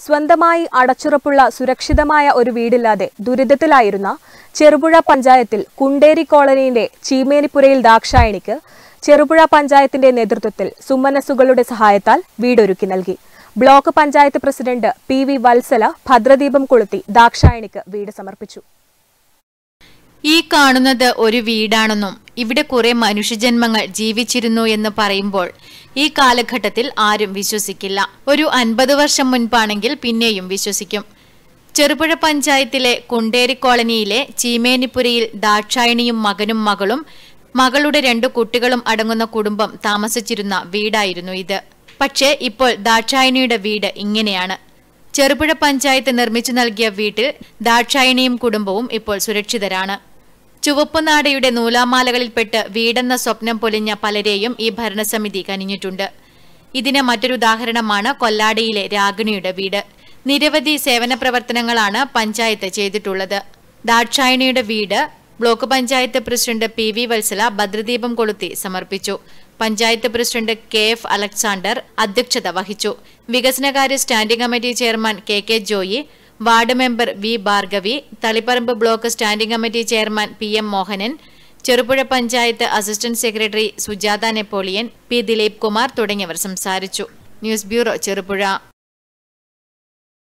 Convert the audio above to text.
സ്വന്തമായി അടച്ചുറപ്പുള്ള സുരക്ഷിതമായ ഒരു വീടില്ലാതെ ദുരിതത്തിലായിരുന്ന ചെറുപുഴ പഞ്ചായത്തിൽ കുണ്ടേരി കോളനിയിലെ ചീമേനിപ്പുരയിൽ ദാക്ഷായണിക്ക് ചെറുപുഴ പഞ്ചായത്തിന്റെ നേതൃത്വത്തിൽ സുമനസ്സുകളുടെ സഹായത്താൽ വീടൊരുക്കി നൽകി block panchayat president P V Valsala ഭദ്രദീപം കൊളുത്തി ദാക്ഷായണിക്ക് വീട് സമർപ്പിച്ചു ഈ കാണുന്നത് ഒരു വീടാണെന്നും ഇവിടെ കുറെ മനുഷ്യജന്മങ്ങൾ ജീവിച്ചിരുന്നു എന്ന് പറയുമ്പോൾ ഈ കാലഘട്ടത്തിൽ ആരും വിശ്വസിക്കില്ല ഒരു അൻപത് വർഷം മുൻപാണെങ്കിൽ പിന്നെയും വിശ്വസിക്കും ചെറുപുഴ പഞ്ചായത്തിലെ കുണ്ടേരി കോളനിയിലെ ചീമേനിപ്പുരയിൽ ദാക്ഷായണിയും മകനും മകളും മകളുടെ രണ്ടു കുട്ടികളും അടങ്ങുന്ന കുടുംബം താമസിച്ചിരുന്ന വീടായിരുന്നു ഇത് പക്ഷേ ഇപ്പോൾ ദാക്ഷായണിയുടെ വീട് ഇങ്ങനെയാണ് ചെറുപുഴ പഞ്ചായത്ത് നിർമ്മിച്ചു നൽകിയ വീട്ടിൽ ദാക്ഷായണിയും കുടുംബവും ഇപ്പോൾ സുരക്ഷിതരാണ് ചുവപ്പുനാടയുടെ നൂലാമാലകളിൽപ്പെട്ട് വീടെന്ന സ്വപ്നം പൊലിഞ്ഞ പലരെയും ഈ ഭരണസമിതി കനിഞ്ഞിട്ടുണ്ട് ഇതിന് മറ്റൊരു ഉദാഹരണമാണ് കൊല്ലാടിയിലെ രാഗിണിയുടെ വീട് നിരവധി സേവന പ്രവർത്തനങ്ങളാണ് പഞ്ചായത്ത് ചെയ്തിട്ടുള്ളത് ദാക്ഷായണിയുടെ വീട് block panchayat president P V Valsala ഭദ്രദീപം കൊളുത്തി സമർപ്പിച്ചു panchayat president K F Alexander അധ്യക്ഷത വഹിച്ചു വികസനകാര്യ standing committee chairman K K Joy ward member V Bhargavi Taliparamba block standing committee chairman P M Mohanan Cherupuzha panchayat assistant secretary Sujatha Napoleon P Dileep Kumar തുടങ്ങിയവർ സംസാരിച്ചു ന്യൂസ് ബ്യൂറോ ചെറുപുഴ